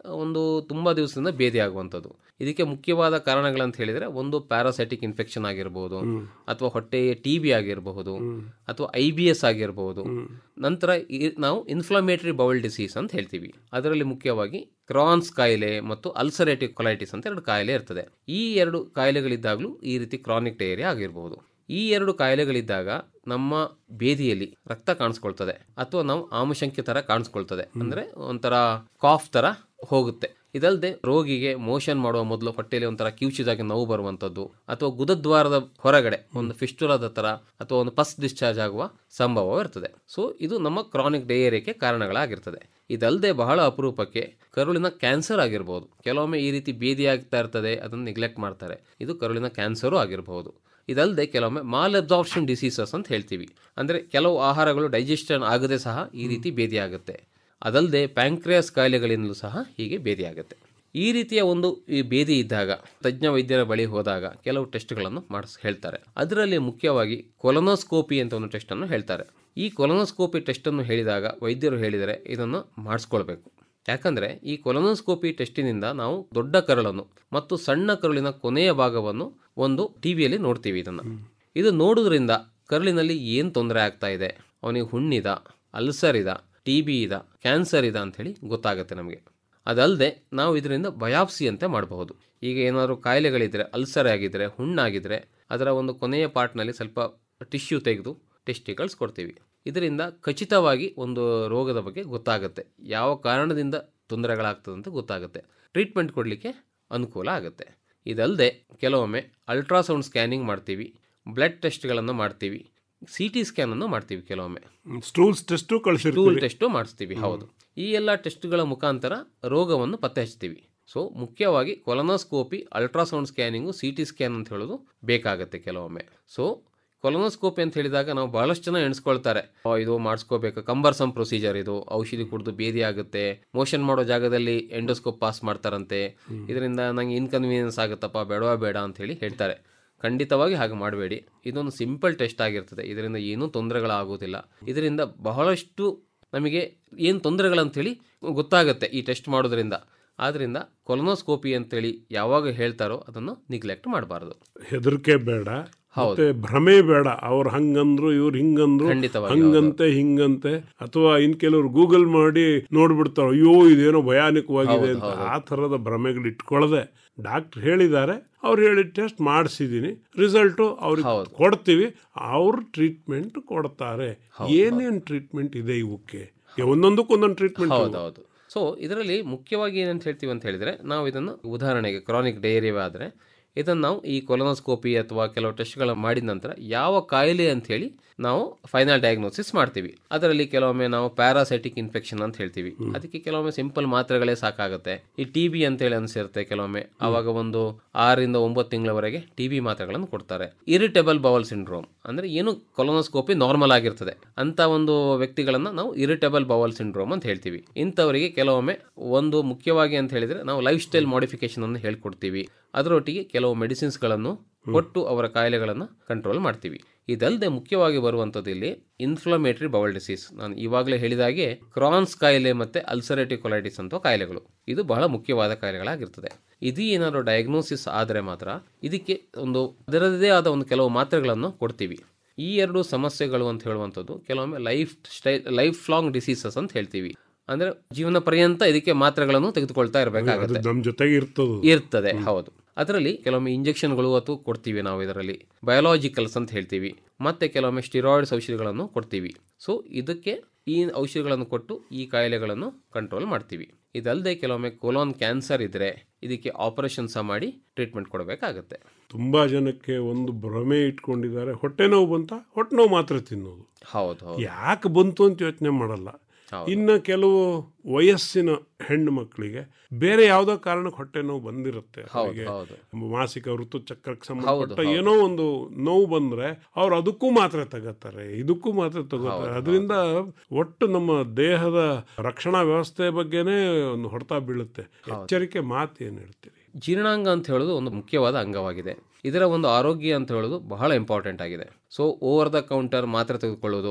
ಒಂದು ತುಂಬ ದಿವಸದಿಂದ ಭೇದಿ ಆಗುವಂಥದ್ದು ಇದಕ್ಕೆ ಮುಖ್ಯವಾದ ಕಾರಣಗಳಂತ ಹೇಳಿದರೆ ಒಂದು ಪ್ಯಾರಾಸೈಟಿಕ್ ಇನ್ಫೆಕ್ಷನ್ ಆಗಿರ್ಬೋದು ಅಥವಾ ಹೊಟ್ಟೆಯ ಟಿ ಬಿ ಆಗಿರಬಹುದು ಅಥವಾ ಐ ಬಿ ಎಸ್ ಆಗಿರಬಹುದು ನಂತರ ಈ- ನಾವು ಇನ್ಫ್ಲಮೇಟರಿ ಬೌಲ್ ಡಿಸೀಸ್ ಅಂತ ಹೇಳ್ತೀವಿ ಅದರಲ್ಲಿ ಮುಖ್ಯವಾಗಿ ಕ್ರಾನ್ಸ್ ಕಾಯಿಲೆ ಮತ್ತು ಅಲ್ಸರೇಟಿವ್ ಕೊಲೈಟಿಸ್ ಅಂತ ಎರಡು ಕಾಯಿಲೆ ಇರ್ತದೆ ಈ ಎರಡು ಕಾಯಿಲೆಗಳಿದ್ದಾಗಲೂ ಈ ರೀತಿ ಕ್ರಾನಿಕ್ ಡಯೇರಿಯಾ ಆಗಿರಬಹುದು ಈ ಎರಡು ಕಾಯಿಲೆಗಳಿದ್ದಾಗ ನಮ್ಮ ಬೇದಿಯಲ್ಲಿ ರಕ್ತ ಕಾಣಿಸ್ಕೊಳ್ತದೆ ಅಥವಾ ನಾವು ಆಮಶಂಕೆ ತರ ಕಾಣಿಸ್ಕೊಳ್ತದೆ ಅಂದ್ರೆ ಒಂಥರ ಕಾಫ್ ತರ ಹೋಗುತ್ತೆ ಇದಲ್ಲದೆ ರೋಗಿಗೆ ಮೋಷನ್ ಮಾಡುವ ಮೊದಲು ಹೊಟ್ಟೆಯಲ್ಲಿ ಒಂಥರ ಕಿವುಚಿದಾಗಿ ನೋವು ಬರುವಂಥದ್ದು ಅಥವಾ ಗುದದ್ವಾರದ ಹೊರಗಡೆ ಒಂದು ಫಿಸ್ಟುಲಾದ ತರ ಅಥವಾ ಒಂದು ಪಸ್ ಡಿಸ್ಚಾರ್ಜ್ ಆಗುವ ಸಂಭವ ಇರ್ತದೆ ಸೊ ಇದು ನಮ್ಮ ಕ್ರಾನಿಕ್ ಡಯೇರಿಯಾಕ್ಕೆ ಕಾರಣಗಳಾಗಿರ್ತದೆ ಇದಲ್ಲದೆ ಬಹಳ ಅಪರೂಪಕ್ಕೆ ಕರುಳಿನ ಕ್ಯಾನ್ಸರ್ ಆಗಿರ್ಬೋದು ಕೆಲವೊಮ್ಮೆ ಈ ರೀತಿ ಬೇದಿ ಆಗ್ತಾ ಇರ್ತದೆ ಅದನ್ನು ನೆಗ್ಲೆಕ್ಟ್ ಮಾಡ್ತಾರೆ ಇದು ಕರುಳಿನ ಕ್ಯಾನ್ಸರು ಆಗಿರಬಹುದು ಇದಲ್ಲದೆ ಕೆಲವೊಮ್ಮೆ ಮಾಲ್ ಅಬ್ಸಾರ್ಪ್ಷನ್ ಡಿಸೀಸಸ್ ಅಂತ ಹೇಳ್ತೀವಿ ಅಂದರೆ ಕೆಲವು ಆಹಾರಗಳು ಡೈಜೆಷನ್ ಆಗದೆ ಸಹ ಈ ರೀತಿ ಬೇದಿ ಆಗುತ್ತೆ ಅದಲ್ಲದೆ ಪ್ಯಾಂಕ್ರಿಯಾಸ್ ಕಾಯಿಲೆಗಳಿಂದಲೂ ಸಹ ಹೀಗೆ ಬೇದಿ ಆಗುತ್ತೆ ಈ ರೀತಿಯ ಒಂದು ಈ ಬೇದಿ ಇದ್ದಾಗ ತಜ್ಞ ವೈದ್ಯರ ಬಳಿ ಹೋದಾಗ ಕೆಲವು ಟೆಸ್ಟ್ಗಳನ್ನು ಮಾಡಿಸ್ ಹೇಳ್ತಾರೆ ಅದರಲ್ಲಿ ಮುಖ್ಯವಾಗಿ ಕೊಲೊನೋಸ್ಕೋಪಿ ಅಂತ ಒಂದು ಟೆಸ್ಟನ್ನು ಹೇಳ್ತಾರೆ ಈ ಕೊಲೊನೋಸ್ಕೋಪಿ ಟೆಸ್ಟನ್ನು ಹೇಳಿದಾಗ ವೈದ್ಯರು ಹೇಳಿದರೆ ಇದನ್ನು ಮಾಡಿಸ್ಕೊಳ್ಬೇಕು ಯಾಕಂದರೆ ಈ ಕೊಲೊನೋಸ್ಕೋಪಿ ಟೆಸ್ಟಿನಿಂದ ನಾವು ದೊಡ್ಡ ಕರಳನ್ನು ಮತ್ತು ಸಣ್ಣ ಕರುಳಿನ ಕೊನೆಯ ಭಾಗವನ್ನು ಒಂದು ಟಿವಿಯಲ್ಲಿ ನೋಡ್ತೀವಿ ಇದನ್ನು ಇದು ನೋಡುವುದರಿಂದ ಕರುಳಿನಲ್ಲಿ ಏನು ತೊಂದರೆ ಆಗ್ತಾ ಇದೆ ಅವನಿಗೆ ಹುಣ್ಣಿದ ಅಲ್ಸರ್ ಇದ ಟಿ ಬಿ ಇದ ಕ್ಯಾನ್ಸರ್ ಇದ ಅಂಥೇಳಿ ಗೊತ್ತಾಗುತ್ತೆ ನಮಗೆ ಅದಲ್ಲದೆ ನಾವು ಇದರಿಂದ ಬಯಾಪ್ಸಿ ಅಂತ ಮಾಡಬಹುದು ಈಗ ಏನಾದರೂ ಕಾಯಿಲೆಗಳಿದ್ದರೆ ಅಲ್ಸರ್ ಆಗಿದ್ದರೆ ಹುಣ್ಣಾಗಿದ್ದರೆ ಅದರ ಒಂದು ಕೊನೆಯ ಪಾರ್ಟ್ನಲ್ಲಿ ಸ್ವಲ್ಪ ಟಿಶ್ಯೂ ತೆಗೆದು ಟೆಸ್ಟಿಕಲ್ಸ್ ಕೊಡ್ತೀವಿ ಇದರಿಂದ ಖಚಿತವಾಗಿ ಒಂದು ರೋಗದ ಬಗ್ಗೆ ಗೊತ್ತಾಗುತ್ತೆ ಯಾವ ಕಾರಣದಿಂದ ತೊಂದರೆಗಳಾಗ್ತದೆ ಅಂತ ಗೊತ್ತಾಗುತ್ತೆ ಟ್ರೀಟ್ಮೆಂಟ್ ಕೊಡಲಿಕ್ಕೆ ಅನುಕೂಲ ಆಗುತ್ತೆ ಇದಲ್ಲದೆ ಕೆಲವೊಮ್ಮೆ ಅಲ್ಟ್ರಾಸೌಂಡ್ ಸ್ಕ್ಯಾನಿಂಗ್ ಮಾಡ್ತೀವಿ ಬ್ಲಡ್ ಟೆಸ್ಟ್ಗಳನ್ನು ಮಾಡ್ತೀವಿ ಸಿ ಟಿ ಸ್ಕ್ಯಾನನ್ನು ಮಾಡ್ತೀವಿ ಕೆಲವೊಮ್ಮೆ ಸ್ಟೂಲ್ಸ್ ಟೆಸ್ಟು ಟೂಲ್ ಕಳಿಸಿರ್ತೀವಿ ಟೆಸ್ಟು ಮಾಡಿಸ್ತೀವಿ ಹೌದು ಈ ಎಲ್ಲ ಟೆಸ್ಟ್ಗಳ ಮುಖಾಂತರ ರೋಗವನ್ನು ಪತ್ತೆ ಹಚ್ತೀವಿ ಸೊ ಮುಖ್ಯವಾಗಿ colonoscopy ultrasound scanning C T scan ಅಂತ ಹೇಳೋದು ಬೇಕಾಗುತ್ತೆ ಕೆಲವೊಮ್ಮೆ ಸೊ ಕೊಲನೋಸ್ಕೋಪಿ ಅಂತ ಹೇಳಿದಾಗ ನಾವು ಬಹಳಷ್ಟು ಜನ ಎಣಿಸ್ಕೊಳ್ತಾರೆ "ಓ, ಇದು ಮಾಡಿಸ್ಕೋಬೇಕು ಕಂಬರ್ಸಮ್ ಪ್ರೊಸೀಜರ್ ಇದು ಔಷಧಿ ಕುಡಿದು ಬೇದಿ ಆಗುತ್ತೆ ಮೋಷನ್ ಮಾಡೋ ಜಾಗದಲ್ಲಿ ಎಂಡೋಸ್ಕೋಪ್ ಪಾಸ್ ಮಾಡ್ತಾರಂತೆ ಇದರಿಂದ ನಂಗೆ ಇನ್ಕನ್ವೀನಿಯನ್ಸ್ ಆಗುತ್ತಪ್ಪ ಬೇಡವಾ ಬೇಡ ಅಂತ ಹೇಳಿ ಹೇಳ್ತಾರೆ ಖಂಡಿತವಾಗಿ ಹಾಗೆ ಮಾಡಬೇಡಿ ಇದೊಂದು ಸಿಂಪಲ್ ಟೆಸ್ಟ್ ಆಗಿರ್ತದೆ ಇದರಿಂದ ಏನೂ ತೊಂದರೆಗಳಾಗೋದಿಲ್ಲ ಇದರಿಂದ ಬಹಳಷ್ಟು ನಮಗೆ ಏನು ತೊಂದರೆಗಳಂತೇಳಿ ಗೊತ್ತಾಗುತ್ತೆ ಈ ಟೆಸ್ಟ್ ಮಾಡೋದ್ರಿಂದ ಆದ್ದರಿಂದ ಕೊಲನೋಸ್ಕೋಪಿ ಅಂತೇಳಿ ಯಾವಾಗ ಹೇಳ್ತಾರೋ ಅದನ್ನು ನಿಗ್ಲೆಕ್ಟ್ ಮಾಡಬಾರ್ದು ಹೆದರಿಕೆ ಬೇಡ ಹೌದು. ಮತ್ತೆ ಭ್ರಮೆ ಬೇಡ ಅವ್ರು ಹಂಗಂದ್ರು ಇವ್ರು ಹಿಂಗಂದ್ರು ಖಂಡಿತವಾಗಿ ಹಂಗಂತೆ ಹಿಂಗಂತೆ ಅಥವಾ ಇನ್ ಕೆಲವರು ಗೂಗಲ್ ಮಾಡಿ ನೋಡ್ಬಿಡ್ತಾರ ಅಯ್ಯೋ ಇದೇನೋ ಭಯಾನಕವಾಗಿದೆ ಹೌದು, ಅಂತ ಹೌದು. ಆ ತರದ ಭ್ರಮೆಗಳು ಇಟ್ಕೊಳ್ಳದೆ ಡಾಕ್ಟರ್ ಹೇಳಿದ್ದಾರೆ ಅವ್ರು ಹೇಳಿ ಟೆಸ್ಟ್ ಮಾಡಿಸಿದೀನಿ ರಿಸಲ್ಟು ಅವ್ರಿಗೆ ಹೌದು. ಕೊಡ್ತೀವಿ ಅವ್ರು ಟ್ರೀಟ್ಮೆಂಟ್ ಕೊಡ್ತಾರೆ ಏನೇನ್ ಟ್ರೀಟ್ಮೆಂಟ್ ಇದೆ ಇವಕ್ಕೆ ಒಂದೊಂದಕ್ಕೂ ಒಂದೊಂದು ಟ್ರೀಟ್ಮೆಂಟ್ ಹೌದೌದು ಸೊ ಇದರಲ್ಲಿ ಮುಖ್ಯವಾಗಿ ಏನಂತ ಹೇಳ್ತೀವಿ ಅಂತ ಹೇಳಿದ್ರೆ ನಾವು ಇದನ್ನು ಉದಾಹರಣೆಗೆ ಕ್ರಾನಿಕ್ ಡಯೇರಿಯಾ ಆದರೆ ಇದನ್ನು ನಾವು ಈ ಕೊಲೊನೋಸ್ಕೋಪಿ ಅಥವಾ ಕೆಲವು ಟೆಸ್ಟ್ಗಳ ಮಾಡಿದ ನಂತರ ಯಾವ ಕಾಯಿಲೆ ಅಂತ ಹೇಳಿ ನಾವು ಫೈನಲ್ ಡಯಾಗ್ನೋಸಿಸ್ ಮಾಡ್ತೀವಿ ಅದರಲ್ಲಿ ಕೆಲವೊಮ್ಮೆ ನಾವು ಪ್ಯಾರಾಸೈಟಿಕ್ ಇನ್ಫೆಕ್ಷನ್ ಅಂತ ಹೇಳ್ತೀವಿ ಅದಕ್ಕೆ ಕೆಲವೊಮ್ಮೆ ಸಿಂಪಲ್ ಮಾತ್ರೆಗಳೇ ಸಾಕಾಗುತ್ತೆ ಈ ಟಿ ಬಿ ಅಂತೇಳಿ ಅನಿಸಿರುತ್ತೆ ಕೆಲವೊಮ್ಮೆ ಆವಾಗ ಒಂದು ಆರರಿಂದ ಒಂಬತ್ತು ತಿಂಗಳವರೆಗೆ ಟಿ ಬಿ ಮಾತ್ರೆಗಳನ್ನು ಕೊಡ್ತಾರೆ ಇರಿಟೇಬಲ್ ಬವಲ್ ಸಿಂಡ್ರೋಮ್ ಅಂದ್ರೆ ಏನು ಕೊಲೊನೋಸ್ಕೋಪಿ ನಾರ್ಮಲ್ ಆಗಿರ್ತದೆ ಅಂತ ಒಂದು ವ್ಯಕ್ತಿಗಳನ್ನ ನಾವು ಇರಿಟೇಬಲ್ ಬವಲ್ ಸಿಂಡ್ರೋಮ್ ಅಂತ ಹೇಳ್ತೀವಿ ಇಂಥವರಿಗೆ ಕೆಲವೊಮ್ಮೆ ಒಂದು ಮುಖ್ಯವಾಗಿ ಅಂತ ಹೇಳಿದ್ರೆ ನಾವು ಲೈಫ್ ಸ್ಟೈಲ್ ಮಾಡಿಫಿಕೇಶನ್ ಅನ್ನು ಹೇಳ್ಕೊಡ್ತೀವಿ ಅದರೊಟ್ಟಿಗೆ ಕೆಲವು ಮೆಡಿಸಿನ್ಸ್ಗಳನ್ನು ಕೊಟ್ಟು ಅವರ ಕಾಯಿಲೆಗಳನ್ನು ಕಂಟ್ರೋಲ್ ಮಾಡ್ತೀವಿ ಇದಲ್ಲದೆ ಮುಖ್ಯವಾಗಿ ಬರುವಂಥದ್ದು ಇಲ್ಲಿ ಇನ್ಫ್ಲಮೇಟರಿ ಬವಲ್ ಡಿಸೀಸ್ ನಾನು ಇವಾಗಲೇ ಹೇಳಿದಾಗೆ ಕ್ರಾನ್ಸ್ ಕಾಯಿಲೆ ಮತ್ತೆ ಅಲ್ಸರೇಟಿವ್ ಕೊಲೈಟಿಸ್ ಅಂತ ಕಾಯಿಲೆಗಳು ಇದು ಬಹಳ ಮುಖ್ಯವಾದ ಕಾಯಿಲೆಗಳಾಗಿರ್ತದೆ ಇದು ಏನಾದರೂ ಡಯಾಗ್ನೋಸಿಸ್ ಆದರೆ ಮಾತ್ರ ಇದಕ್ಕೆ ಒಂದು ಅದರದೇ ಆದ ಒಂದು ಕೆಲವು ಮಾತ್ರೆಗಳನ್ನು ಕೊಡ್ತೀವಿ ಈ ಎರಡು ಸಮಸ್ಯೆಗಳು ಅಂತ ಹೇಳುವಂಥದ್ದು ಕೆಲವೊಮ್ಮೆ lifestyle lifelong diseases ಅಂತ ಹೇಳ್ತೀವಿ ಅಂದ್ರೆ ಜೀವನ ಪರ್ಯಂತ ಇದಕ್ಕೆ ಮಾತ್ರೆಗಳನ್ನು ತೆಗೆದುಕೊಳ್ತಾ ಅದು ಇರಬೇಕಾಗುತ್ತೆ ನಮ್ ಜೊತೆಗೆ ಇರ್ತದ ಇರ್ತದೆ ಹೌದು ಅದರಲ್ಲಿ ಕೆಲವೊಮ್ಮೆ ಇಂಜೆಕ್ಷನ್ಗಳು ಅಥವಾ ಕೊಡ್ತೀವಿ ನಾವು ಇದರಲ್ಲಿ ಬಯೋಲಾಜಿಕಲ್ಸ್ ಅಂತ ಹೇಳ್ತೀವಿ ಮತ್ತೆ ಕೆಲವೊಮ್ಮೆ ಸ್ಟಿರಾಯ್ಡ್ಸ್ ಔಷಧಿಗಳನ್ನು ಕೊಡ್ತೀವಿ ಸೊ ಇದಕ್ಕೆ ಈ ಔಷಧಿಗಳನ್ನು ಕೊಟ್ಟು ಈ ಕಾಯಿಲೆಗಳನ್ನು ಕಂಟ್ರೋಲ್ ಮಾಡ್ತೀವಿ ಇದಲ್ಲದೆ ಕೆಲವೊಮ್ಮೆ ಕೊಲೋನ್ ಕ್ಯಾನ್ಸರ್ ಇದ್ರೆ ಇದಕ್ಕೆ ಆಪರೇಷನ್ ಸಹ ಮಾಡಿ ಟ್ರೀಟ್ಮೆಂಟ್ ಕೊಡಬೇಕಾಗತ್ತೆ ತುಂಬಾ ಜನಕ್ಕೆ ಒಂದು ಭ್ರಮೆ ಇಟ್ಕೊಂಡಿದ್ದಾರೆ ಹೊಟ್ಟೆ ನೋವು ಬಂತ ಹೊಟ್ಟೆ ನೋವು ಮಾತ್ರ ತಿನ್ನೋದು ಹೌದು ಹೌದು ಯಾಕೆ ಬಂತು ಅಂತ ಯೋಚನೆ ಮಾಡಲ್ಲ ಹೌದು. ಇನ್ನ ಕೆಲವು ವಯಸ್ಸಿನ ಹೆಣ್ಣು ಮಕ್ಕಳಿಗೆ ಬೇರೆ ಯಾವ್ದೋ ಕಾರಣಕ್ಕೆ ಹೊಟ್ಟೆ ನೋವು ಬಂದಿರುತ್ತೆ ಹೌದು ಅವರಿಗೆ ಹೌದು ಮಾಸಿಕ ಋತುಚಕ್ರಕ್ಕೆ ಹೌದು, ಸಂಬಂಧಪಟ್ಟ ಹೌದು. ಏನೋ ಒಂದು ನೋವು ಬಂದ್ರೆ ಅವ್ರು ಅದಕ್ಕೂ ಮಾತ್ರ ತಗೋತಾರೆ ಇದಕ್ಕೂ ಮಾತ್ರ ತಗೋತಾರೆ ಹೌದು, ಅದರಿಂದ ಒಟ್ಟು ನಮ್ಮ ದೇಹದ ರಕ್ಷಣಾ ವ್ಯವಸ್ಥೆ ಬಗ್ಗೆನೇ ಒಂದು ಹೊಡೆತ ಬೀಳುತ್ತೆ ಎಚ್ಚರಿಕೆ ಮಾತು ಏನ್ ಹೇಳ್ತೀರಿ ಜೀರ್ಣಾಂಗ ಅಂತ ಹೇಳೋದು ಒಂದು ಮುಖ್ಯವಾದ ಅಂಗವಾಗಿದೆ ಇದರ ಒಂದು ಆರೋಗ್ಯ ಅಂತ ಹೇಳೋದು ಬಹಳ ಇಂಪಾರ್ಟೆಂಟ್ ಆಗಿದೆ ಸೊ ಓವರ್ ದ ಕೌಂಟರ್ ಮಾತ್ರೆ ತೆಗೆದುಕೊಳ್ಳೋದು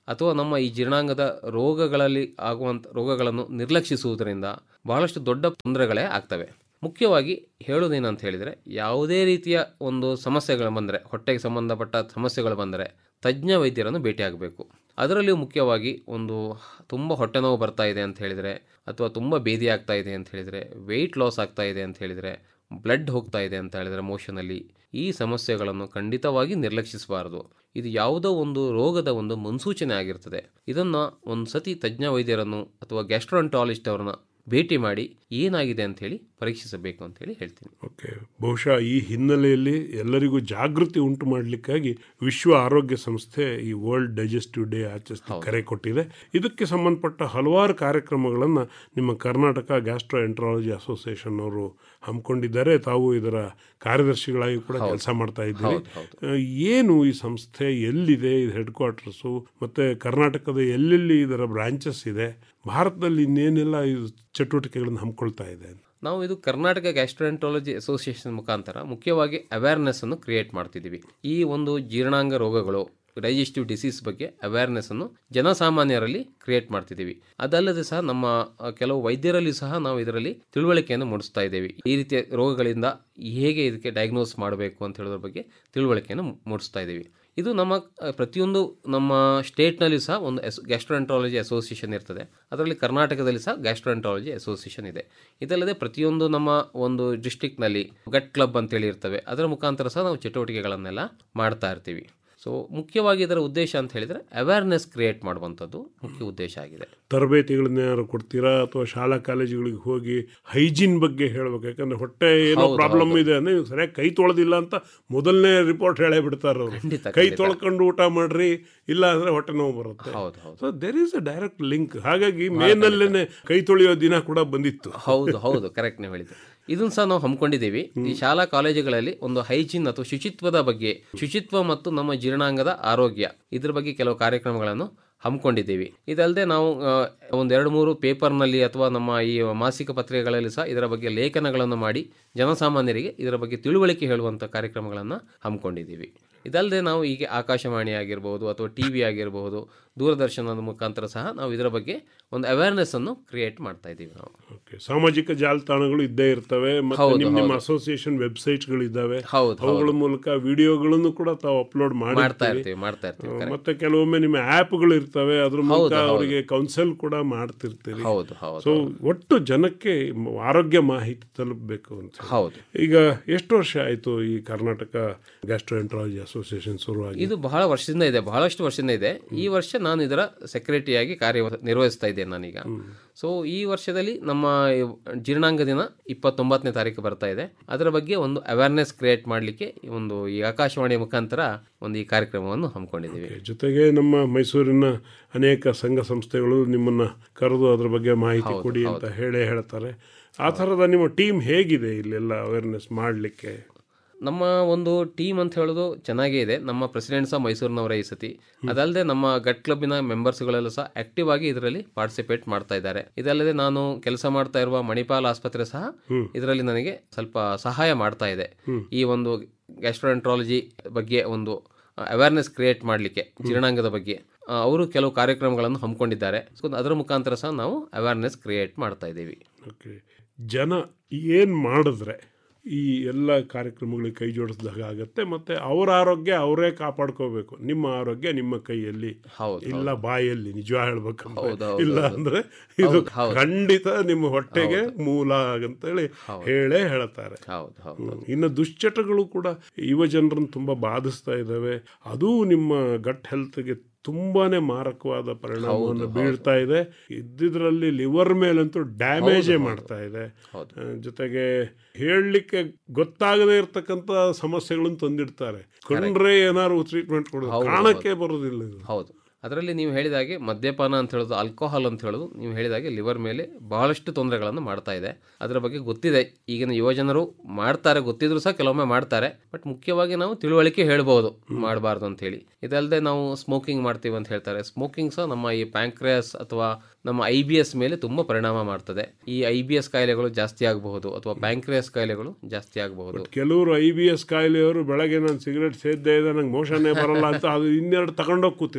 ಅಥವಾ ನಮ್ಮ ಈ ಜೀರ್ಣಾಂಗದ ರೋಗಗಳಲ್ಲಿ ಆಗುವಂಥ ರೋಗಗಳನ್ನು ನಿರ್ಲಕ್ಷಿಸುವುದರಿಂದ ಬಹಳಷ್ಟು ದೊಡ್ಡ ತೊಂದರೆಗಳೇ ಆಗ್ತವೆ ಮುಖ್ಯವಾಗಿ ಹೇಳೋದೇನಂತ ಹೇಳಿದರೆ ಯಾವುದೇ ರೀತಿಯ ಒಂದು ಸಮಸ್ಯೆಗಳು ಬಂದರೆ ಹೊಟ್ಟೆಗೆ ಸಂಬಂಧಪಟ್ಟ ಸಮಸ್ಯೆಗಳು ಬಂದರೆ ತಜ್ಞ ವೈದ್ಯರನ್ನು ಭೇಟಿಯಾಗಬೇಕು ಅದರಲ್ಲಿಯೂ ಮುಖ್ಯವಾಗಿ ಒಂದು ತುಂಬ ಹೊಟ್ಟೆ ನೋವು ಬರ್ತಾ ಇದೆ ಅಂತ ಹೇಳಿದರೆ ಅಥವಾ ತುಂಬ ಬೇದಿ ಆಗ್ತಾ ಇದೆ ಅಂತ ಹೇಳಿದರೆ ವೆಯ್ಟ್ ಲಾಸ್ ಆಗ್ತಾ ಇದೆ ಅಂತ ಹೇಳಿದರೆ ಬ್ಲಡ್ ಹೋಗ್ತಾ ಇದೆ ಅಂತ ಹೇಳಿದರೆ ಮೋಷನಲ್ಲಿ ಈ ಸಮಸ್ಯೆಗಳನ್ನು ಖಂಡಿತವಾಗಿ ನಿರ್ಲಕ್ಷಿಸಬಾರದು ಇದು ಯಾವುದೋ ಒಂದು ರೋಗದ ಒಂದು ಮುನ್ಸೂಚನೆ ಆಗಿರ್ತದೆ ಇದನ್ನು ಒಂದು ಸತಿ ತಜ್ಞ ವೈದ್ಯರನ್ನು ಅಥವಾ ಗ್ಯಾಸ್ಟ್ರೋಂಟಾಲಜಿಸ್ಟ್ ಅವರನ್ನ ಭೇಟಿ ಮಾಡಿ ಏನಾಗಿದೆ ಅಂತ ಹೇಳಿ ಪರೀಕ್ಷಿಸಬೇಕು ಅಂತ ಹೇಳಿ ಹೇಳ್ತೀನಿ ಓಕೆ ಬಹುಶಃ ಈ ಹಿನ್ನೆಲೆಯಲ್ಲಿ ಎಲ್ಲರಿಗೂ ಜಾಗೃತಿ ಉಂಟು ಮಾಡಲಿಕ್ಕಾಗಿ ವಿಶ್ವ ಆರೋಗ್ಯ ಸಂಸ್ಥೆ ಈ ವರ್ಲ್ಡ್ ಡೈಜೆಸ್ಟಿವ್ ಡೇ ಆಚರಿಸಿ ಕರೆ ಕೊಟ್ಟಿದೆ ಇದಕ್ಕೆ ಸಂಬಂಧಪಟ್ಟ ಹಲವಾರು ಕಾರ್ಯಕ್ರಮಗಳನ್ನು ನಿಮ್ಮ ಕರ್ನಾಟಕ ಗ್ಯಾಸ್ಟ್ರೋ ಎಂಟ್ರಾಲಜಿ ಅಸೋಸಿಯೇಷನ್ ಅವರು ಹಮ್ಮಿಕೊಂಡಿದ್ದಾರೆ ತಾವು ಇದರ ಕಾರ್ಯದರ್ಶಿಗಳಾಗಿ ಕೂಡ ಕೆಲಸ ಮಾಡ್ತಾ ಇದ್ದೀರಿ ಆ, ಏನು ಈ ಸಂಸ್ಥೆ ಎಲ್ಲಿದೆ ಇದು ಹೆಡ್ ಕ್ವಾರ್ಟರ್ಸು ಮತ್ತು ಕರ್ನಾಟಕದ ಎಲ್ಲೆಲ್ಲಿ ಇದರ ಬ್ರಾಂಚಸ್ ಇದೆ ಭಾರತದಲ್ಲಿ ಇನ್ನೇನೆಲ್ಲ ಇದು ಚಟುವಟಿಕೆಗಳನ್ನು ಹಮ್ಮಿಕೊಳ್ತಾ ಇದೆ ನಾವು ಇದು ಕರ್ನಾಟಕ ಗ್ಯಾಸ್ಟ್ರೋಎಂಟ್ರಾಲಜಿ ಅಸೋಸಿಯೇಷನ್ ಮುಖಾಂತರ ಮುಖ್ಯವಾಗಿ ಅವೇರ್ನೆಸ್ ಅನ್ನು ಕ್ರಿಯೇಟ್ ಮಾಡ್ತಿದ್ದೀವಿ ಈ ಒಂದು ಜೀರ್ಣಾಂಗ ರೋಗಗಳು ಡೈಜೆಸ್ಟಿವ್ ಡಿಸೀಸ್ ಬಗ್ಗೆ ಅವೇರ್ನೆಸ್ ಅನ್ನು ಜನಸಾಮಾನ್ಯರಲ್ಲಿ ಕ್ರಿಯೇಟ್ ಮಾಡ್ತಿದ್ದೀವಿ ಅದಲ್ಲದೆ ಸಹ ನಮ್ಮ ಆ, ಕೆಲವು ವೈದ್ಯರಲ್ಲಿ ಸಹ ನಾವು ಇದರಲ್ಲಿ ತಿಳುವಳಿಕೆಯನ್ನು ಮೂಡಿಸ್ತಾ ಇದ್ದೇವೆ ಈ ರೀತಿಯ ರೋಗಗಳಿಂದ ಹೇಗೆ ಇದಕ್ಕೆ ಡಯಾಗ್ನೋಸ್ ಮಾಡಬೇಕು ಅಂತ ಹೇಳೋದ್ರ ಬಗ್ಗೆ ತಿಳುವಳಿಕೆಯನ್ನು ಮೂಡಿಸ್ತಾ ಇದ್ದೀವಿ ಇದು ನಮ್ಮ ಆ, ಪ್ರತಿಯೊಂದು ನಮ್ಮ ಸ್ಟೇಟ್ನಲ್ಲಿ ಸಹ ಒಂದು ಎಸ್ ಗ್ಯಾಸ್ಟ್ರೋಎಂಟ್ರಾಲಜಿ ಅಸೋಸಿಯೇಷನ್ ಇರ್ತದೆ ಅದರಲ್ಲಿ ಕರ್ನಾಟಕದಲ್ಲಿ ಸಹ ಗ್ಯಾಸ್ಟ್ರೋಎಂಟ್ರಾಲಜಿ ಅಸೋಸಿಯೇಷನ್ ಇದೆ ಇದಲ್ಲದೆ ಪ್ರತಿಯೊಂದು ನಮ್ಮ ಒಂದು ಡಿಸ್ಟಿಕ್ನಲ್ಲಿ ಗಟ್ ಕ್ಲಬ್ ಅಂತೇಳಿ ಇರ್ತವೆ ಅದರ ಮುಖಾಂತರ ಸಹ ನಾವು ಚಟುವಟಿಕೆಗಳನ್ನೆಲ್ಲ ಮಾಡ್ತಾ ಇರ್ತೀವಿ ಸೊ ಮುಖ್ಯವಾಗಿ ಇದರ ಉದ್ದೇಶ ಅಂತ ಹೇಳಿದರೆ ಅವೇರ್ನೆಸ್ ಕ್ರಿಯೇಟ್ ಮಾಡುವಂಥದ್ದು ಮುಖ್ಯ ಉದ್ದೇಶ ಆಗಿದೆ ತರಬೇತಿಗಳನ್ನ ಯಾರು ಕೊಡ್ತೀರಾ ಅಥವಾ ಶಾಲಾ ಕಾಲೇಜುಗಳಿಗೆ ಹೋಗಿ ಹೈಜೀನ್ ಬಗ್ಗೆ ಹೇಳ್ಬೇಕು ಯಾಕಂದ್ರೆ ಹೊಟ್ಟೆ ಏನೋ ಹೌದು, ಪ್ರಾಬ್ಲಮ್ ಇದೆ ಅಂದ್ರೆ ನೀವು ಸರಿಯಾಗಿ ಕೈ ತೊಳೆದಿಲ್ಲ ಅಂತ ಮೊದಲನೇ ರಿಪೋರ್ಟ್ ಹೇಳೇ ಬಿಡ್ತಾರೆ ಅವರು ಖಂಡಿತ, ಕೈ ಖಂಡಿತ. ತೊಳ್ಕೊಂಡು ಊಟ ಮಾಡ್ರಿ ಇಲ್ಲ ಅಂದ್ರೆ ಹೊಟ್ಟೆ ನೋವು ಬರುತ್ತೆ ಹೌದು ಹೌದು so there is a direct link ಹಾಗಾಗಿ ಮೇನಲ್ಲೇನೆ ಕೈ ತೊಳೆಯೋ ದಿನ ಕೂಡ ಬಂದಿತ್ತು ಹೌದು ಹೌದು ಕರೆಕ್ಟ್ ನೀವು ಹೇಳಿದ್ದು ಇದನ್ನು ಸಹ ನಾವು ಹಮ್ಮಿಕೊಂಡಿದ್ದೀವಿ ಈ ಶಾಲಾ ಕಾಲೇಜುಗಳಲ್ಲಿ ಒಂದು ಹೈಜೀನ್ ಅಥವಾ ಶುಚಿತ್ವದ ಬಗ್ಗೆ ಶುಚಿತ್ವ ಮತ್ತು ನಮ್ಮ ಜೀರ್ಣಾಂಗದ ಆರೋಗ್ಯ ಇದ್ರ ಬಗ್ಗೆ ಕೆಲವು ಕಾರ್ಯಕ್ರಮಗಳನ್ನು ಹಮ್ಮಿಕೊಂಡಿದ್ದೀವಿ ಇದಲ್ಲದೆ ನಾವು ಆ, ಒಂದು ಎರಡು ಮೂರು ಪೇಪರ್ನಲ್ಲಿ ಅಥವಾ ನಮ್ಮ ಈ ಮಾಸಿಕ ಪತ್ರಿಕೆಗಳಲ್ಲಿ ಸಹ ಇದರ ಬಗ್ಗೆ ಲೇಖನಗಳನ್ನು ಮಾಡಿ ಜನಸಾಮಾನ್ಯರಿಗೆ ಇದರ ಬಗ್ಗೆ ತಿಳುವಳಿಕೆ ಹೇಳುವಂಥ ಕಾರ್ಯಕ್ರಮಗಳನ್ನು ಹಮ್ಮಿಕೊಂಡಿದ್ದೀವಿ ಇದಲ್ಲದೆ ನಾವು ಹೀಗೆ ಆಕಾಶವಾಣಿ ಆಗಿರ್ಬೋದು ಅಥವಾ ಟಿ ವಿ ಆಗಿರಬಹುದು ದೂರದರ್ಶನದ ಮುಖಾಂತರ ಸಹ ನಾವು ಇದರ ಬಗ್ಗೆ ಒಂದು ಅವೇರ್ನೆಸ್ ಅನ್ನು ಕ್ರಿಯೇಟ್ ಮಾಡ್ತಾ ಇದ್ದೀವಿ ನಾವು ಓಕೆ ಸಾಮಾಜಿಕ ಜಾಲತಾಣಗಳು ಇದ್ದೇ ಇರ್ತವೆ ಮತ್ತೆ ಹೌದು, ನಿಮ್ಮ ನಿಮ್ಮ ಹೌದು. ಅಸೋಸಿಯೇಷನ್ ವೆಬ್ಸೈಟ್ಗಳು ಇದ್ದಾವೆ ಹೌದು, ಅವುಗಳ ಮೂಲಕ ವಿಡಿಯೋಗಳನ್ನು ಕೂಡ ತಾವು ಅಪ್ಲೋಡ್ ಮಾಡ್ತಾ ಮಾಡಿ ಇರ್ತೀವಿ ಮಾಡ್ತಾ ಇರ್ತೀವಿ correct. ಮತ್ತೆ ಕೆಲವೊಮ್ಮೆ ನಿಮ್ಮ ಆ್ಯಪ್ಗಳು ಇರ್ತವೆ ಅದ್ರ ಮೂಲಕ ಹೌದು, ಹೌದು. ಅವರಿಗೆ ಕೌನ್ಸಲ್ ಕೂಡ ಮಾಡ್ತಿರ್ತೀರಿ ಹೌದು ಹೌದು ಸೊ ಒಟ್ಟು ಜನಕ್ಕೆ ಮ- ಆರೋಗ್ಯ ಮಾಹಿತಿ ತಲುಪಬೇಕು ಅಂತ ಹೇಳಿ. ಹೌದು ಈಗ ಎಷ್ಟು ವರ್ಷ ಆಯ್ತು ಈ ಕರ್ನಾಟಕ ಗ್ಯಾಸ್ಟ್ರೋಎಂಟ್ರಾಲಜಿ ಅಸೋಸಿಯೇಷನ್ ಶುರುವಾಗಿ ಇದು ಬಹಳ ವರ್ಷದಿಂದ ಇದೆ ಬಹಳಷ್ಟು ವರ್ಷದಿಂದ ಇದೆ ಈ ವರ್ಷ ನಾನು ಇದರ ಸೆಕ್ರೆಟರಿಯಾಗಿ ಕಾರ್ಯ ನಿರ್ವಹಿಸ್ತಾ ಇದ್ದೇನೆ ನಾನೀಗ ಸೊ ಈ ವರ್ಷದಲ್ಲಿ ನಮ್ಮ ಜೀರ್ಣಾಂಗ ದಿನ ಇಪ್ಪತ್ತೊಂಬತ್ತನೇ ತಾರೀಕು ಬರ್ತಾ ಇದೆ ಅದರ ಬಗ್ಗೆ ಒಂದು ಅವೇರ್ನೆಸ್ ಕ್ರಿಯೇಟ್ ಮಾಡಲಿಕ್ಕೆ ಒಂದು ಈ ಆಕಾಶವಾಣಿ ಮುಖಾಂತರ ಒಂದು ಈ ಕಾರ್ಯಕ್ರಮವನ್ನು ಹಮ್ಮಿಕೊಂಡಿದ್ದೀವಿ ಜೊತೆಗೆ ನಮ್ಮ ಮೈಸೂರಿನ ಅನೇಕ ಸಂಘ ಸಂಸ್ಥೆಗಳು ನಿಮ್ಮನ್ನ ಕರೆದು ಅದ್ರ ಬಗ್ಗೆ ಮಾಹಿತಿ ಕೊಡಿ ಅಂತ ಹೇಳೇ ಹೇಳ್ತಾರೆ ಆ ಥರದ ನಿಮ್ಮ ಟೀಮ್ ಹೇಗಿದೆ ಇಲ್ಲೆಲ್ಲ ಅವೇರ್ನೆಸ್ ಮಾಡಲಿಕ್ಕೆ ನಮ್ಮ ಒಂದು ಟೀಮ್ ಅಂತ ಹೇಳೋದು ಚೆನ್ನಾಗೇ ಇದೆ ನಮ್ಮ ಪ್ರೆಸಿಡೆಂಟ್ ಸಹ ಮೈಸೂರಿನವರೇ ಈ ಸತಿ ಅದಲ್ಲದೆ ನಮ್ಮ ಗಟ್ ಕ್ಲಬ್ಬಿನ ಮೆಂಬರ್ಸ್ಗಳೆಲ್ಲ ಸಹ ಆಕ್ಟಿವ್ ಆಗಿ ಇದರಲ್ಲಿ ಪಾರ್ಟಿಸಿಪೇಟ್ ಮಾಡ್ತಾ ಇದ್ದಾರೆ ಇದಲ್ಲದೆ ನಾನು ಕೆಲಸ ಮಾಡ್ತಾ ಇರುವ ಮಣಿಪಾಲ್ ಆಸ್ಪತ್ರೆ ಸಹ ಇದರಲ್ಲಿ ನನಗೆ ಸ್ವಲ್ಪ ಸಹಾಯ ಮಾಡ್ತಾ ಇದೆ ಈ ಒಂದು ಗ್ಯಾಸ್ಟ್ರೋಎಂಟ್ರಾಲಜಿ ಬಗ್ಗೆ ಒಂದು ಅವೇರ್ನೆಸ್ ಕ್ರಿಯೇಟ್ ಮಾಡಲಿಕ್ಕೆ ಜೀರ್ಣಾಂಗದ ಬಗ್ಗೆ ಆ, ಅವರು ಕೆಲವು ಕಾರ್ಯಕ್ರಮಗಳನ್ನು ಹಮ್ಮಿಕೊಂಡಿದ್ದಾರೆ ಸೊ ಅದರ ಮುಖಾಂತರ ಸಹ ನಾವು ಅವೇರ್ನೆಸ್ ಕ್ರಿಯೇಟ್ ಮಾಡ್ತಾ ಇದ್ದೀವಿ ಓಕೆ ಜನ ಏನು ಮಾಡಿದ್ರೆ ಈ ಎಲ್ಲ ಕಾರ್ಯಕ್ರಮಗಳಿಗೆ ಕೈ ಜೋಡಿಸಿದಾಗ ಆಗತ್ತೆ ಮತ್ತೆ ಅವರ ಆರೋಗ್ಯ ಅವರೇ ಕಾಪಾಡ್ಕೋಬೇಕು ನಿಮ್ಮ ಆರೋಗ್ಯ ನಿಮ್ಮ ಕೈಯಲ್ಲಿ ಹೌದು ಇಲ್ಲ ಬಾಯಲ್ಲಿ ನಿಜ ಹೇಳ್ಬೇಕಂದ್ರೆ ಹೌದು, ಹೌದು, ಇಲ್ಲ ಹೌದು. ಅಂದ್ರೆ ಇದು ಹೌದು, ಹೌದು. ಖಂಡಿತ ನಿಮ್ಮ ಹೊಟ್ಟೆಗೆ ಮೂಲ ಅಂತೇಳಿ ಹೇಳೇ ಹೇಳ್ತಾರೆ ಹೌದು ಹೌದು ಹ್ಮ್. ಇನ್ನು ದುಶ್ಚಟಗಳು ಕೂಡ ಯುವ ಜನರನ್ನು ತುಂಬಾ ಬಾಧಿಸ್ತಾ ಇದ್ದಾವೆ ಅದು ನಿಮ್ಮ ಗಟ್ ಹೆಲ್ತ್ಗೆ ತುಂಬಾನೇ ಮಾರಕವಾದ ಪರಿಣಾಮವನ್ನು ಬೀಳ್ತಾ ಇದೆ ಇದ್ದಿದ್ರಲ್ಲಿ ಲಿವರ್ ಮೇಲಂತೂ ಡ್ಯಾಮೇಜೇ ಮಾಡ್ತಾ ಇದೆ ಹೌದು. ಆ, ಜೊತೆಗೆ ಹೇಳಲಿಕ್ಕೆ ಗೊತ್ತಾಗದೇ ಇರತಕ್ಕಂತ ಸಮಸ್ಯೆಗಳನ್ನು ತಂದಿಡ್ತಾರೆ ಕಂಡ್ರೆ ಏನಾದ್ರು ಟ್ರೀಟ್ಮೆಂಟ್ ಕೊಡೋದು ಹೌದು, ಕಾಣಕ್ಕೆ ಬರೋದಿಲ್ಲ ಇದು ಹೌದು ಅದರಲ್ಲಿ ನೀವು ಹೇಳಿದ ಹಾಗೆ ಮದ್ಯಪಾನ ಅಂತ ಹೇಳೋದು ಆಲ್ಕೋಹಾಲ್ ಅಂತ ಹೇಳೋದು ನೀವು ಹೇಳಿದ ಹಾಗೆ ಲಿವರ್ ಮೇಲೆ ಬಹಳಷ್ಟು ತೊಂದರೆಗಳನ್ನು ಮಾಡ್ತಾ ಇದೆ ಅದರ ಬಗ್ಗೆ ಗೊತ್ತಿದೆ ಈಗಿನ ಯುವಜನರು ಮಾಡ್ತಾರೆ ಗೊತ್ತಿದ್ರು ಸಹ ಕೆಲವೊಮ್ಮೆ ಮಾಡ್ತಾರೆ ಬಟ್ ಮುಖ್ಯವಾಗಿ ನಾವು ತಿಳುವಳಿಕೆ ಹೇಳ್ಬೋದು ಮಾಡಬಾರ್ದು ಅಂತ ಹೇಳಿ ಇದಲ್ಲದೆ ನಾವು ಸ್ಮೋಕಿಂಗ್ ಮಾಡ್ತೀವಿ ಅಂತ ಹೇಳ್ತಾರೆ ಸ್ಮೋಕಿಂಗ್ ಸಹ ನಮ್ಮ ಈ ಪ್ಯಾಂಕ್ರಿಯಾಸ್ ಅಥವಾ ನಮ್ಮ ಐ ಬಿ ಎಸ್ ಮೇಲೆ ತುಂಬ ಪರಿಣಾಮ ಮಾಡ್ತದೆ ಈ ಐ ಬಿ ಎಸ್ ಕಾಯಿಲೆಗಳು ಜಾಸ್ತಿ ಆಗಬಹುದು ಅಥವಾ ಪ್ಯಾಂಕ್ರಿಯಾಸ್ ಕಾಯಿಲೆಗಳು ಜಾಸ್ತಿ ಆಗಬಹುದು ಕೆಲವರು ಐ ಬಿ ಎಸ್ ಕಾಯಿಲೆಯವರು ಬೆಳಗ್ಗೆ ನಾನು ಸಿಗರೇಟ್ ಸೇದ್ದೇ ಇದೆ ನಂಗೆ ಮೋಷನ್ನೇ ಬರಲ್ಲ ಅಂತ ಅದು ಇನ್ನೆರಡು ತಗೊಂಡೋಗಿ ಕೂತಿರ್ತಾರೆ ಹೌದು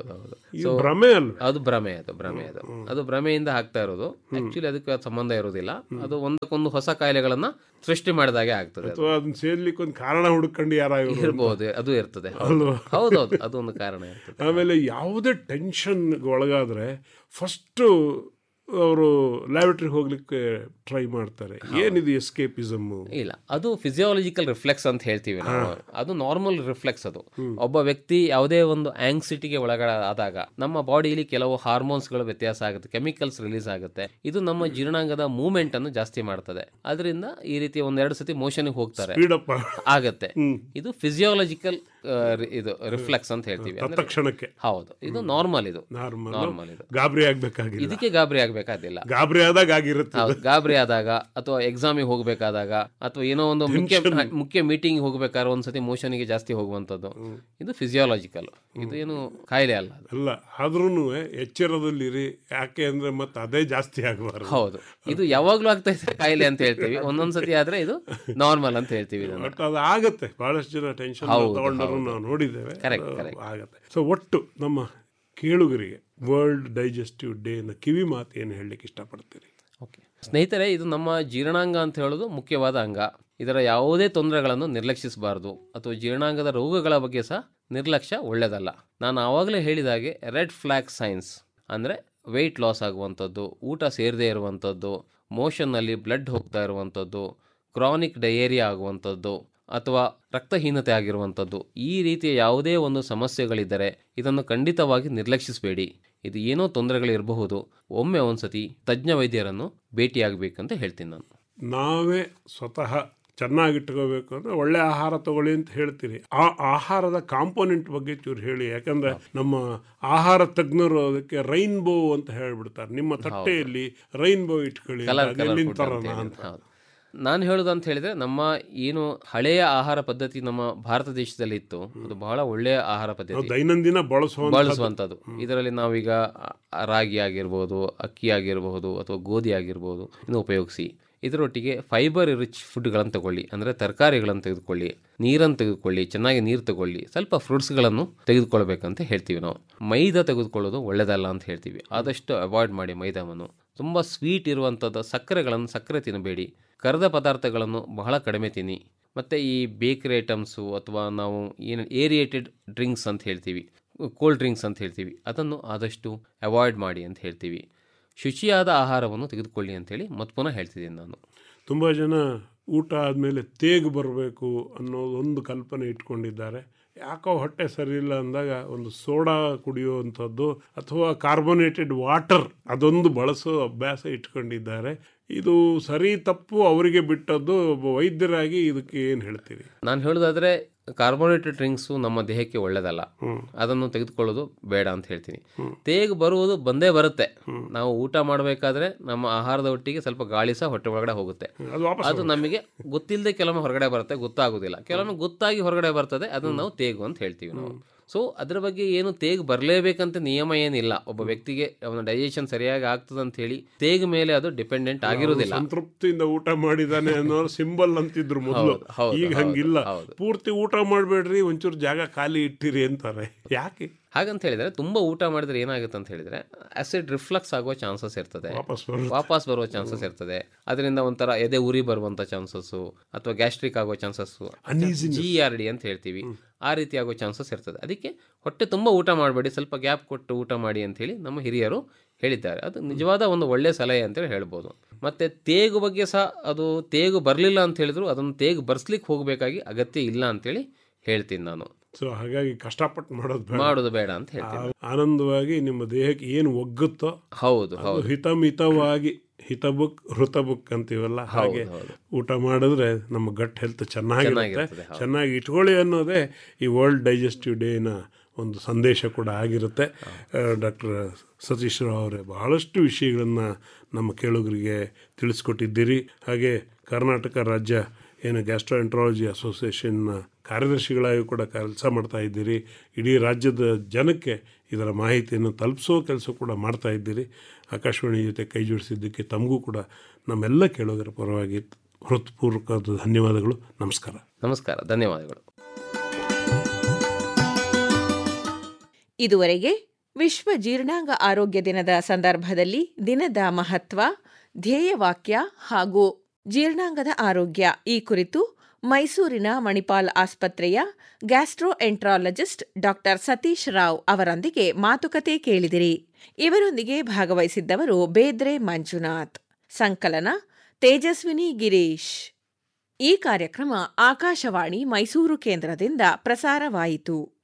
ಹೌದು ಹೌದು ಇದು ಭ್ರಮೆ ಅಲ್ವೇ ಅದು ಭ್ರಮೆ ಅದು ಭ್ರಮೆ ಅದು ಅದು ಭ್ರಮೆಯಿಂದ ಆಗ್ತಾ ಇರೋದು ಆಕ್ಚುಲಿ ಅದಕ್ಕೆ ಸಂಬಂಧ ಇರೋದಿಲ್ಲ ಅದು ಒಂದಕ್ಕೊಂದು ಹೊಸ ಕಾಯಿಲೆಗಳನ್ನ ಸೃಷ್ಟಿ ಮಾಡಿದಾಗೆ ಆಗ್ತದೆ ಅದು. ಅಥವಾ ಅದನ್ನ ಸೇರ್ಲಿಕ್ಕೆ ಒಂದು ಕಾರಣ ಹುಡುಕೊಂಡು ಯಾರ ಇವ್ರು ಇರ್ಬೋದು ಅದು ಇರ್ತದೆ ಹೌದು ಹೌದೌದು ಅದು ಒಂದು ಕಾರಣ ಇರ್ತದೆ ಆಮೇಲೆ ಯಾವುದೇ ಟೆನ್ಷನ್ಗೆ ಒಳಗಾದ್ರೆ ಫಸ್ಟು ಅವರು ಲ್ಯಾಬರೇಟರಿ ಹೋಗ್ಲಿಕ್ಕೆ ಟ್ರೈ ಮಾಡ್ತಾರೆ ಏನಿದು ಎಸ್ಕೇಪಿಸಮ್ ಇಲ್ಲ ಅದು ಫಿಸಿಯಾಲಜಿಕಲ್ ರಿಫ್ಲೆಕ್ಸ್ ಅಂತ ಹೇಳ್ತೀವಿ ನಾವು ಅದು ನಾರ್ಮಲ್ ರಿಫ್ಲೆಕ್ಸ್ ಅದು ಒಬ್ಬ ವ್ಯಕ್ತಿ ಯಾವುದೇ ಒಂದು ಆಂಗ್ಸಿಟಿಗೆ ಒಳಗಡೆ ಆದಾಗ ನಮ್ಮ ಬಾಡಿಯಲ್ಲಿ ಕೆಲವು ಹಾರ್ಮೋನ್ಸ್ಗಳು ವ್ಯತ್ಯಾಸ ಆಗುತ್ತೆ ಕೆಮಿಕಲ್ಸ್ ರಿಲೀಸ್ ಆಗುತ್ತೆ ಇದು ನಮ್ಮ ಜೀರ್ಣಾಂಗದ ಮೂವ್ಮೆಂಟ್ ಅನ್ನು ಜಾಸ್ತಿ ಮಾಡ್ತದೆ ಅದರಿಂದ ಈ ರೀತಿ ಒಂದೆರಡು ಸತಿ ಮೋಷನ್ಗೆ ಹೋಗ್ತಾರೆ ಸ್ಪೀಡಪ್ಪ ಆಗತ್ತೆ ಇದು ಫಿಸಿಯಾಲಜಿಕಲ್ ಇದು ರಿಫ್ಲೆಕ್ಸ್ ಅಂತ ಹೇಳ್ತೀವಿ ಅಂದ್ರೆ ತಕ್ಷಣಕ್ಕೆ ಹೌದು ಇದು ನಾರ್ಮಲ್ ಇದು ನಾರ್ಮಲ್ ನಾರ್ಮಲ್ ಇದು ಗಾಬರಿ ಆಗ್ಬೇಕಾಗಿಲ್ಲ ಇದಕ್ಕೆ ಗಾಬರಿ ಆಗ್ಬೇಕಾದಿಲ್ಲ ಗಾಬರಿ ಆದಾಗ ಆಗಿರುತ್ತೆ ಹೌದು, ಗಾಬರಿ ಆದಾಗ ಅಥವಾ ಎಕ್ಸಾಮಿಗೆ ಹೋಗ್ಬೇಕಾದಾಗ ಅಥವಾ ಏನೋ ಒಂದು ಮುಖ್ಯ ಮುಖ್ಯ ಮೀಟಿಂಗ್ ಹೋಗ್ಬೇಕಾದ್ರೆ ಒಂದ್ಸತಿ ಮೋಷನ್ಗೆ ಜಾಸ್ತಿ ಹೋಗುವಂಥದ್ದು ಇದು ಫಿಸಿಯಾಲಜಿಕಲ್ ಇದು ಏನು ಕಾಯಿಲೆ ಅಲ್ಲ ಅದು ಅಲ್ಲ ಆದ್ರೂ ಎಚ್ಚರದಲ್ಲಿರಿ ಯಾಕೆ ಅಂದ್ರೆ ಮತ್ತೆ ಅದೇ ಜಾಸ್ತಿ ಆಗಬಾರ್ದು ಹೌದು ಇದು ಯಾವಾಗ್ಲೂ ಆಗ್ತಾ ಇದೆ ಕಾಯಿಲೆ ಅಂತ ಹೇಳ್ತೀವಿ ಒಂದೊಂದ್ಸತಿ ಆದ್ರೆ ಇದು ನಾರ್ಮಲ್ ಅಂತ ಹೇಳ್ತೀವಿ ಇದನ್ನ ಬಟ್ ಅದು ಆಗತ್ತೆ ಬಹಳಷ್ಟು ಜನ ಟೆನ್ಷನ್ ತಗೊಂಡರು ನಾವು ನೋಡಿದ್ದೇವೆ Correct, ಅದು correct. ಆಗತ್ತೆ ಸೊ ಒಟ್ಟು ನಮ್ಮ ಕೇಳುಗರಿಗೆ ವರ್ಲ್ಡ್ ಡೈಜೆಸ್ಟಿವ್ ಡೇನ ಕಿವಿ ಮಾತು ಏನು ಹೇಳಲಿಕ್ಕೆ ಇಷ್ಟಪಡ್ತೀರಿ ಓಕೆ ಸ್ನೇಹಿತರೆ ಇದು ನಮ್ಮ ಜೀರ್ಣಾಂಗ ಅಂತ ಹೇಳೋದು ಮುಖ್ಯವಾದ ಅಂಗ ಇದರ ಯಾವುದೇ ತೊಂದರೆಗಳನ್ನು ನಿರ್ಲಕ್ಷಿಸಬಾರದು ಅಥವಾ ಜೀರ್ಣಾಂಗದ ರೋಗಗಳ ಬಗ್ಗೆ ಸಹ ನಿರ್ಲಕ್ಷ್ಯ ಒಳ್ಳೆಯದಲ್ಲ ನಾನು ಆವಾಗಲೇ ಹೇಳಿದ ಹಾಗೆ ರೆಡ್ ಫ್ಲ್ಯಾಗ್ ಸೈನ್ಸ್ ಅಂದರೆ ವೆಯ್ಟ್ ಲಾಸ್ ಆಗುವಂಥದ್ದು ಊಟ ಸೇರದೇ ಇರುವಂಥದ್ದು ಮೋಷನ್ನಲ್ಲಿ ಬ್ಲಡ್ ಹೋಗ್ತಾ ಇರುವಂಥದ್ದು ಕ್ರಾನಿಕ್ ಡಯೇರಿಯಾ ಆಗುವಂಥದ್ದು ಅಥವಾ ರಕ್ತಹೀನತೆ ಆಗಿರುವಂಥದ್ದು ಈ ರೀತಿಯ ಯಾವುದೇ ಒಂದು ಸಮಸ್ಯೆಗಳಿದ್ದರೆ ಇದನ್ನು ಖಂಡಿತವಾಗಿ ನಿರ್ಲಕ್ಷಿಸಬೇಡಿ ಇದು ಏನೋ ತೊಂದರೆಗಳಿರಬಹುದು ಒಮ್ಮೆ ಒಂದ್ಸತಿ ತಜ್ಞ ವೈದ್ಯರನ್ನು ಭೇಟಿಯಾಗಬೇಕಂತ ಹೇಳ್ತೀನಿ ನಾನು ನಾವೇ ಸ್ವತಃ ಚೆನ್ನಾಗಿಟ್ಕೋಬೇಕು ಅಂದ್ರೆ ಒಳ್ಳೆ ಆಹಾರ ತಗೊಳ್ಳಿ ಅಂತ ಹೇಳ್ತೀರಿ ಆ ಆಹಾರದ ಕಾಂಪೋನೆಂಟ್ ಬಗ್ಗೆ ಚೂರು ಹೇಳಿ ಯಾಕಂದ್ರೆ ನಮ್ಮ ಆಹಾರ ತಜ್ಞರು ಅದಕ್ಕೆ ರೈನ್ಬೋ ಅಂತ ಹೇಳ್ಬಿಡ್ತಾರೆ ನಿಮ್ಮ ತಟ್ಟೆಯಲ್ಲಿ ರೈನ್ಬೋ ಇಟ್ಕೊಳ್ಳಿ ಕಲರ್ ಅದು ಕಲರ್ ಎಲ್ಲಿಂದ ಫುಡ್ ತರೋಣ ಅಂತ ಅಂತ ಹೌದು ನಾನು ಹೇಳೋದು ಅಂತ ಹೇಳಿದ್ರೆ ನಮ್ಮ ಏನು ಹಳೆಯ ಆಹಾರ ಪದ್ಧತಿ ನಮ್ಮ ಭಾರತ ದೇಶದಲ್ಲಿ ಇತ್ತು ಅದು ಬಹಳ ಒಳ್ಳೆಯ ಆಹಾರ ನಾವು ಪದ್ಧತಿ ದೈನಂದಿನ ಬಳಸುವಂತ ಬಳಸುವಂಥದ್ದು ಇದರಲ್ಲಿ ನಾವೀಗ ಆ, ರಾಗಿ ಆಗಿರ್ಬೋದು ಅಕ್ಕಿ ಆಗಿರಬಹುದು ಅಥವಾ ಗೋಧಿ ಆಗಿರ್ಬೋದು ಇನ್ನು ಉಪಯೋಗಿಸಿ ಇದರೊಟ್ಟಿಗೆ ಫೈಬರ್ ರಿಚ್ ಫುಡ್ಗಳನ್ನು ತಗೊಳ್ಳಿ ಅಂದರೆ ತರಕಾರಿಗಳನ್ನು ತೆಗೆದುಕೊಳ್ಳಿ ನೀರನ್ನು ತೆಗೆದುಕೊಳ್ಳಿ ಚೆನ್ನಾಗಿ ನೀರು ತಗೊಳ್ಳಿ ಸ್ವಲ್ಪ ಫ್ರೂಟ್ಸ್ಗಳನ್ನು ತೆಗೆದುಕೊಳ್ಬೇಕಂತ ಹೇಳ್ತೀವಿ ನಾವು ಮೈದಾ ತೆಗೆದುಕೊಳ್ಳೋದು ಒಳ್ಳೆಯದಲ್ಲ ಅಂತ ಹೇಳ್ತೀವಿ ಆದಷ್ಟು ಅವಾಯ್ಡ್ ಮಾಡಿ ಮೈದಾವನ್ನು ತುಂಬ ಸ್ವೀಟ್ ಇರುವಂಥದ್ದು ಸಕ್ಕರೆಗಳನ್ನು ಸಕ್ಕರೆ ತಿನ್ನಬೇಡಿ ಕರೆದ ಪದಾರ್ಥಗಳನ್ನು ಬಹಳ ಕಡಿಮೆ ತಿನ್ನಿ ಮತ್ತು ಈ ಬೇಕರಿ ಐಟಮ್ಸು ಅಥವಾ ನಾವು ಏನು ಏರಿಯೇಟೆಡ್ ಡ್ರಿಂಕ್ಸ್ ಅಂತ ಹೇಳ್ತೀವಿ ಕೋಲ್ಡ್ ಡ್ರಿಂಕ್ಸ್ ಅಂತ ಹೇಳ್ತೀವಿ ಅದನ್ನು ಆದಷ್ಟು ಅವಾಯ್ಡ್ ಮಾಡಿ ಅಂತ ಹೇಳ್ತೀವಿ ಶುಚಿಯಾದ ಆಹಾರವನ್ನು ತೆಗೆದುಕೊಳ್ಳಿ ಅಂತೇಳಿ ಮತ್ತೆ ಪುನಃ ಹೇಳ್ತಿದ್ದೀನಿ ನಾನು ತುಂಬ ಜನ ಊಟ ಆದಮೇಲೆ ತೇಗು ಬರಬೇಕು ಅನ್ನೋ ಒಂದು ಕಲ್ಪನೆ ಇಟ್ಕೊಂಡಿದ್ದಾರೆ ಯಾಕೋ ಹೊಟ್ಟೆ ಸರಿ ಇಲ್ಲ ಅಂದಾಗ ಒಂದು ಸೋಡಾ ಕುಡಿಯುವಂಥದ್ದು ಅಥವಾ ಕಾರ್ಬೋನೇಟೆಡ್ ವಾಟರ್ ಅದೊಂದು ಬಳಸೋ ಅಭ್ಯಾಸ ಇಟ್ಕೊಂಡಿದ್ದಾರೆ ಇದು ಸರಿ ತಪ್ಪು ಅವರಿಗೆ ಬಿಟ್ಟದ್ದು ಒಬ್ಬ ವೈದ್ಯರಾಗಿ ಇದಕ್ಕೆ ಏನು ಹೇಳ್ತೀರಿ ನಾನು ಹೇಳೋದಾದ್ರೆ ಕಾರ್ಬೋನೇಟೆಡ್ ಡ್ರಿಂಕ್ಸು ನಮ್ಮ ದೇಹಕ್ಕೆ ಒಳ್ಳೆಯದಲ್ಲ ಅದನ್ನು ತೆಗೆದುಕೊಳ್ಳೋದು ಬೇಡ ಅಂತ ಹೇಳ್ತೀನಿ ತೇಗು ಬರುವುದು ಬಂದೇ ಬರುತ್ತೆ ನಾವು ಊಟ ಮಾಡಬೇಕಾದ್ರೆ ನಮ್ಮ ಆಹಾರದ ಒಟ್ಟಿಗೆ ಸ್ವಲ್ಪ ಗಾಳಿ ಸಹ ಹೊಟ್ಟೆ ಒಳಗಡೆ ಹೋಗುತ್ತೆ ಅದು ವಾಪಸ್ ಅದು ನಮಗೆ ಗೊತ್ತಿಲ್ಲದೆ ಕೆಲವೊಮ್ಮೆ ಹೊರಗಡೆ ಬರುತ್ತೆ ಗೊತ್ತಾಗೋದಿಲ್ಲ ಕೆಲವೊಮ್ಮೆ ಗೊತ್ತಾಗಿ ಹೊರಗಡೆ ಬರ್ತದೆ ಅದನ್ನು ನಾವು ತೇಗು ಅಂತ ಹೇಳ್ತೀವಿ ನಾವು ಸೊ ಅದ್ರ ಬಗ್ಗೆ ಏನು ತೇಗು ಬರಲೇಬೇಕಂತ ನಿಯಮ ಏನಿಲ್ಲ ಒಬ್ಬ ವ್ಯಕ್ತಿಗೆ ಅವನ ಡೈಜೆಷನ್ ಸರಿಯಾಗಿ ಆಗ್ತದೆ ಅಂತ ಹೇಳಿ ತೇಗು ಮೇಲೆ ಅದು ಡಿಪೆಂಡೆಂಟ್ ಆಗಿರುವುದಿಲ್ಲ ಸಂತೃಪ್ತಿಯಿಂದ ಊಟ ಮಾಡಿದಾನೆ ಅನ್ನೋ ಸಿಂಬಲ್ ಅಂತಿದ್ರು ಮೊದಲು ಹೌದು, ಹೌದು, ಈಗ ಹೌದು, ಹಂಗಿಲ್ಲ ಹೌದು. ಪೂರ್ತಿ ಊಟ ಮಾಡಬೇಡ್ರಿ ಒಂಚೂರು ಜಾಗ ಖಾಲಿ ಇಟ್ಟಿರಿ ಅಂತಾರೆ ಯಾಕೆ ಹಾಗಂತ ಹೇಳಿದ್ರೆ ತುಂಬಾ ಊಟ ಮಾಡಿದ್ರೆ ಏನಾಗುತ್ತೆ ಅಂತ ಹೇಳಿದ್ರೆ ಆಸಿಡ್ ರಿಫ್ಲಕ್ಸ್ ಆಗುವ ಚಾನ್ಸಸ್ ಇರ್ತದೆ ವಾಪಸ್ ಬರೋದು ವಾಪಸ್ ಬರುವ ಚಾನ್ಸಸ್ ಇರ್ತದೆ ಅದರಿಂದ ಒಂಥರ ಎದೆ ಉರಿ ಬರುವಂತ ಚಾನ್ಸಸ್ಸು ಅಥವಾ ಗ್ಯಾಸ್ಟ್ರಿಕ್ ಆಗೋ ಚಾನ್ಸಸ್ಸು ಜಿ ಆರ್ ಡಿ ಅಂತ ಹೇಳ್ತೀವಿ ಆ ರೀತಿ ಆಗೋ ಚಾನ್ಸಸ್ ಇರ್ತದೆ ಅದಕ್ಕೆ ಹೊಟ್ಟೆ ತುಂಬ ಊಟ ಮಾಡಬೇಡಿ ಸ್ವಲ್ಪ ಗ್ಯಾಪ್ ಕೊಟ್ಟು ಊಟ ಮಾಡಿ ಅಂತ ಹೇಳಿ ನಮ್ಮ ಹಿರಿಯರು ಹೇಳಿದ್ದಾರೆ ಅದು ನಿಜವಾದ ಒಂದು ಒಳ್ಳೆಯ ಸಲಹೆ ಅಂತೇಳಿ ಹೇಳ್ಬೋದು ಮತ್ತೆ ತೇಗು ಬಗ್ಗೆ ಸಹ ಅದು ತೇಗು ಬರಲಿಲ್ಲ ಅಂತ ಹೇಳಿದ್ರು ಅದನ್ನು ತೇಗು ಬರ್ಸ್ಲಿಕ್ಕೆ ಹೋಗಬೇಕಾಗಿ ಅಗತ್ಯ ಇಲ್ಲ ಅಂತೇಳಿ ಹೇಳ್ತೀನಿ ನಾನು ಸೊ ಹಾಗಾಗಿ ಕಷ್ಟಪಟ್ಟು ಮಾಡೋದು ಬೇಡ. ಮಾಡೋದು ಬೇಡ ಅಂತ ಹೇಳ್ತೀನಿ ಆ- ಆನಂದವಾಗಿ ನಿಮ್ಮ ದೇಹಕ್ಕೆ ಏನು ಒಗ್ಗುತ್ತೋ ಹೌದು ಅದು ಹೌದು ಹಿತಮಿತವಾಗಿ ಹಿತಬುಕ್ ಹೃತಬುಕ್ ಅಂತೀವಲ್ಲ ಹಾಗೆ ಹೌದು. ಊಟ ಮಾಡಿದ್ರೆ ನಮ್ಮ ಗಟ್ ಹೆಲ್ತ್ ಚೆನ್ನಾಗಿರುತ್ತೆ ಚೆನ್ನಾಗಿರ್ತದೆ, ಹೌದು. ಚೆನ್ನಾಗಿ ಇಟ್ಕೊಳ್ಳಿ ಅನ್ನೋದೇ ಈ ವರ್ಲ್ಡ್ ಡೈಜೆಸ್ಟಿವ್ ಡೇನ ಒಂದು ಸಂದೇಶ ಕೂಡ ಆಗಿರುತ್ತೆ ಡಾಕ್ಟರ್ ಸತೀಶ್ ರಾವ್ ಅವರೇ ಬಹಳಷ್ಟು ವಿಷಯಗಳನ್ನು ನಮ್ಮ ಕೇಳುಗರಿಗೆ ತಿಳಿಸ್ಕೊಟ್ಟಿದ್ದೀರಿ ಹಾಗೆ ಕರ್ನಾಟಕ ರಾಜ್ಯ ಏನು ಗ್ಯಾಸ್ಟ್ರೋಎಂಟ್ರಾಲಜಿ ಅಸೋಸಿಯೇಷನ್ನ ಕಾರ್ಯದರ್ಶಿಗಳಾಗಿ ಕೂಡ ಕೆಲಸ ಮಾಡ್ತಾ ಇದ್ದೀರಿ ಇಡೀ ರಾಜ್ಯದ ಜನಕ್ಕೆ ಇದರ ಮಾಹಿತಿಯನ್ನು ತಲುಪಿಸೋ ಕೆಲಸ ಕೂಡ ಮಾಡ್ತಾ ಇದ್ದೀರಿ ಆಕಾಶವಾಣಿ ಜೊತೆ ಕೈ ಜೋಡಿಸಿದ್ದಕ್ಕೆ ತಮಗೂ ಕೂಡ ನಮ್ಮೆಲ್ಲ ಕೇಳುಗರ ಪರವಾಗಿ ಹೃತ್ಪೂರ್ವಕ ಧನ್ಯವಾದಗಳು ನಮಸ್ಕಾರ ನಮಸ್ಕಾರ ಧನ್ಯವಾದಗಳು ಇದುವರೆಗೆ ವಿಶ್ವ ಜೀರ್ಣಾಂಗ ಆರೋಗ್ಯ ದಿನದ ಸಂದರ್ಭದಲ್ಲಿ ದಿನದ ಮಹತ್ವ ಧ್ಯೇಯವಾಕ್ಯ ಹಾಗೂ ಜೀರ್ಣಾಂಗದ ಆರೋಗ್ಯ ಈ ಕುರಿತು ಮೈಸೂರಿನ ಮಣಿಪಾಲ್ ಆಸ್ಪತ್ರೆಯ gastroenterologist doctor Satish Rao ಅವರೊಂದಿಗೆ ಮಾತುಕತೆ ಕೇಳಿದಿರಿ ಇವರೊಂದಿಗೆ ಭಾಗವಹಿಸಿದ್ದವರು ಬೇದ್ರೆ ಮಂಜುನಾಥ್ ಸಂಕಲನ ತೇಜಸ್ವಿನಿ ಗಿರೀಶ್ ಈ ಕಾರ್ಯಕ್ರಮ ಆಕಾಶವಾಣಿ ಮೈಸೂರು ಕೇಂದ್ರದಿಂದ ಪ್ರಸಾರವಾಯಿತು